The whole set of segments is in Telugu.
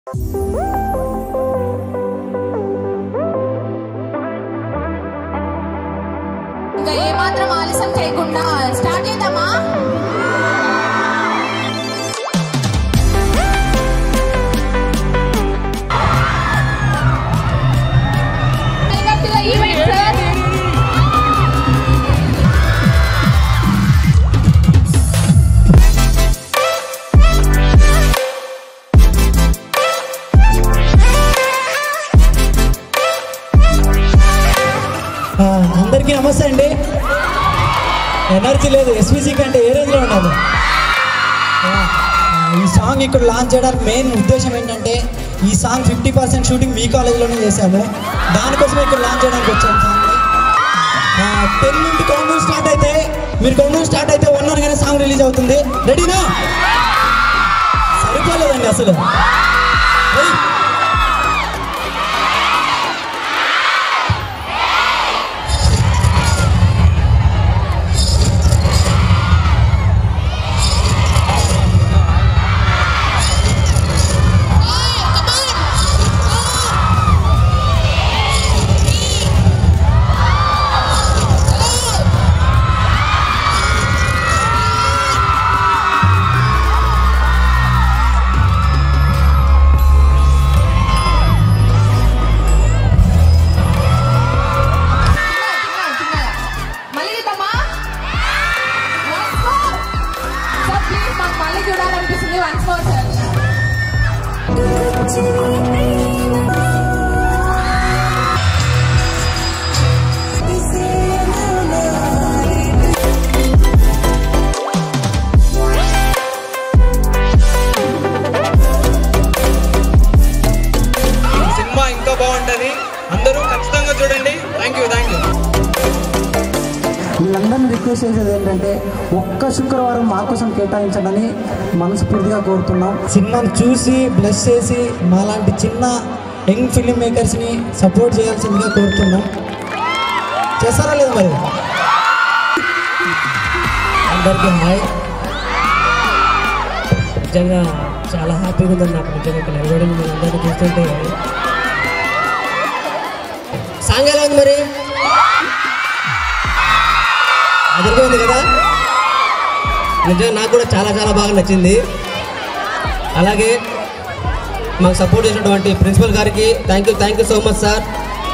ఇంకా ఏమాత్రం ఆలస్యం చేయకుండా స్టార్ట్ చేద్దామా Welcome to the event, sir. ఆ, అందరికీ నమస్తే అండి ఎనర్జీ లేదు ఎస్విసి కంటే ఏ రేంజ్లో ఉండాలి ఆ, ఈ సాంగ్ ఇక్కడ లాంచ్ చేయడానికి మెయిన్ ఉద్దేశం ఏంటంటే ఈ సాంగ్ ఫిఫ్టీ పర్సెంట్ షూటింగ్ మీ కాలేజీలోనే చేశాము దానికోసమే ఇక్కడ లాంచ్ చేయడానికి వచ్చాము సాంగ్ టెన్ నుండి కౌంట్ స్టార్ట్ అయితే మీరు కౌంట్ స్టార్ట్ అయితే వన్ అవర్ కానీ సాంగ్ రిలీజ్ అవుతుంది రెడీనా సరిపోలేదండి అసలు Ready? చిన్నగా, చిన్నగా. మళ్ళీ చూద్దామా Once more. Sir, please, మాకు మళ్ళీ చూడాలనిపిస్తుంది వన్స్ మోర్ సార్ సినిమా ఇంకా బాగుంటుంది అందరూ ఖచ్చితంగా చూడండి థ్యాంక్ యూ థ్యాంక్ యూ వీళ్ళందరినీ రిక్వెస్ట్ చేసేది ఏంటంటే ఒక్క శుక్రవారం మా కోసం కేటాయించడని మనస్ఫూర్తిగా కోరుతున్నాం సినిమాను చూసి బ్లెస్ చేసి మాలాంటి చిన్న యంగ్ ఫిల్మ్ మేకర్స్ని సపోర్ట్ చేయాల్సిందిగా కోరుతున్నాం చేస్తారా లేదు మరి అందరికీ హాయ్ నిజంగా చాలా హ్యాపీగా ఉందండి నాకు నిజంగా ఇక్కడ నిలబడి మీరు అందరినీ చూస్తుంటే సాంగ్ ఎలా ఉంది మరి అదిరిపోయింది కదా నిజంగా నాకు కూడా చాలా చాలా బాగా నచ్చింది అలాగే మాకు సపోర్ట్ చేసినటువంటి ప్రిన్సిపల్ గారికి thank you thank you so much sir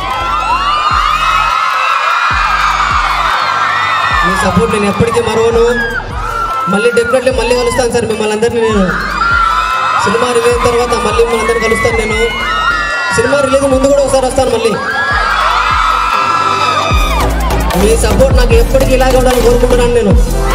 మీ సపోర్ట్ నేను ఎప్పటికీ మరవను మళ్ళీ డెఫినెట్లీ మళ్ళీ కలుస్తాను సార్ మిమ్మల్ని అందరినీ నేను సినిమా రిలీజ్ అయిన తర్వాత మళ్ళీ మిమ్మల్ని అందరినీ కలుస్తాను నేను సినిమా రిలీజ్ ముందు కూడా ఒకసారి వస్తాను మళ్ళీ మీ సపోర్ట్ నాకు ఎప్పటికీ ఇలాగే ఉండాలని కోరుకుంటున్నాను నేను